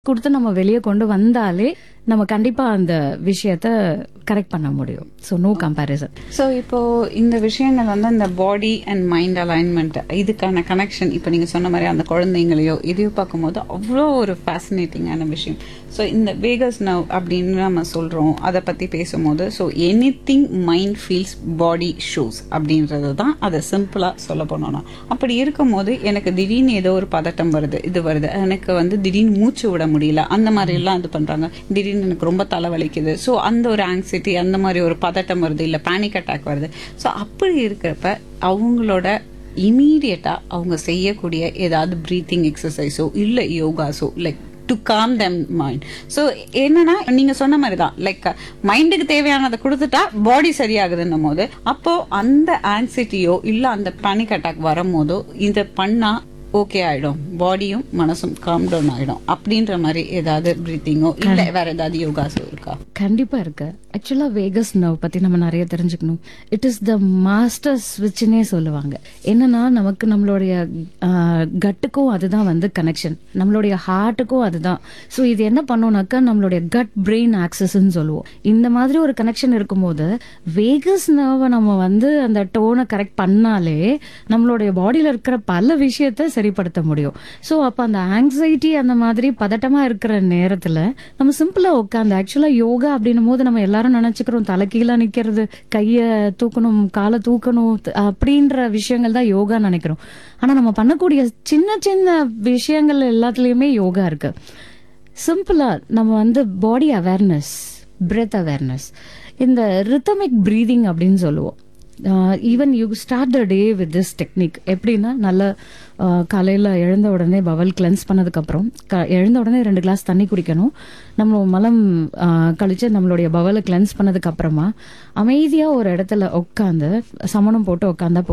கொடுத்து நம்ம வெளியே கொண்டு வந்தாலே நம்ம கண்டிப்பா அந்த விஷயத்த கரெக்ட் பண்ண முடியும் ஸோ நோ கம்பேரிசன் ஸோ இப்போ இந்த விஷயங்கள் வந்து இந்த பாடி அண்ட் மைண்ட் அலைன்மெண்ட் இதுக்கான கனெக்ஷன் இப்போ நீங்க சொன்ன மாதிரி அந்த குழந்தைங்களையோ இதையோ பார்க்கும்போது அவ்வளோ ஒரு ஃபேசினேட்டிங்கான விஷயம் ஸோ இந்த வேகஸ் நவ் அப்படின்னு நம்ம சொல்றோம் அதை பத்தி பேசும்போது so anything mind feels body shows அப்படின்றது தான் அதை சிம்பிளா சொல்ல போனோம்னா அப்படி இருக்கும்போது எனக்கு திடீர்னு ஏதோ ஒரு பதட்டம் வருது இது வருது எனக்கு வந்து திடீர்னு மூச்சு விட முடியல அந்த மாதிரி எல்லாம் இது பண்றாங்க திடீர்னு எனக்கு ரொம்ப தலைவலிக்குது ஸோ அந்த ஒரு ஆங்ஸைட்டி அந்த மாதிரி ஒரு பதட்டம் வருது இல்ல பேனிக் அட்டாக் வருது ஸோ அப்படி இருக்கிறப்ப அவங்களோட இமீடியட்டா அவங்க செய்யக்கூடிய ஏதாவது பிரீத்திங் எக்ஸசைஸோ இல்ல யோகாஸோ like to calm them mind so என்னன்னா நீங்க சொன்ன மாதிரி தான் லைக் மைண்டுக்கு தேவையானதை கொடுத்துட்டா பாடி சரியாகுதுன்னும் போது அப்போ அந்த ஆங்ஸைட்டியோ இல்ல அந்த பேனிக் அட்டாக் வரும்போதோ இதை பண்ணா ஓகே ஆயிடும் பாடியும் மனசும் காம் டவுன் ஆயிடும் அப்படின்ற மாதிரி ஏதாவது பிரீத்திங்கோ இல்ல வேற ஏதாவது யோகாஸோ இருக்கா கண்டிப்பா இருக்கு ஆக்சுவலா வேகஸ் நர்வ் பத்தி நம்ம நிறைய தெரிஞ்சுக்கணும் இட் இஸ் த மாஸ்டர் ஸ்விட்ச்னே சொல்லுவாங்க என்னன்னா நமக்கு நம்மளுடைய கட்டுக்கும் அதுதான் வந்து கனெக்ஷன் நம்மளுடைய ஹார்ட்டுக்கும் அதுதான் ஸோ இது என்ன பண்ணோம்னாக்கா நம்மளுடைய கட் பிரெயின் ஆக்சஸ்ன்னு சொல்லுவோம் இந்த மாதிரி ஒரு கனெக்ஷன் இருக்கும்போது வேகஸ் நர்வை நம்ம வந்து அந்த டோனை கரெக்ட் பண்ணாலே நம்மளுடைய பாடியில இருக்கிற பல விஷயத்த சரிப்படுத்த முடியும் ஸோ அப்போ அந்த ஆங்ஸைட்டி அந்த மாதிரி பதட்டமா இருக்கிற நேரத்துல நம்ம சிம்பிளா உட்காந்து ஆக்சுவலா யோகா அப்படின்னும் போது நம்ம எல்லாரும் நினைச்சுக்கிறோம் தலை கீழே நிக்கிறது கைய தூக்கணும் காலை தூக்கணும் த- அப்படின்ற விஷயங்கள் தான் யோகா நினைக்கிறோம் ஆனா நம்ம பண்ணக்கூடிய சின்ன சின்ன விஷயங்கள் எல்லாத்துலயுமே யோகா இருக்கு சிம்பிளா நம்ம வந்து பாடி அவேர்னஸ் பிரெத் அவேர்னஸ் இந்த ரித்தமிக் ப்ரீதிங் அப்படின்னு சொல்லுவோம் even you start the day with this technique எப்படின்னா நல்ல காலையில் எழுந்த உடனே பவல் கிளென்ஸ் பண்ணதுக்கப்புறம் க எழுந்த உடனே ரெண்டு கிளாஸ் தண்ணி குடிக்கணும் நம்ம மலம் ஆஹ், கழிச்சு நம்மளுடைய பவலை கிளென்ஸ் பண்ணதுக்கு அப்புறமா அமைதியாக ஒரு இடத்துல உட்காந்து சமணம் போட்டு உட்காந்தா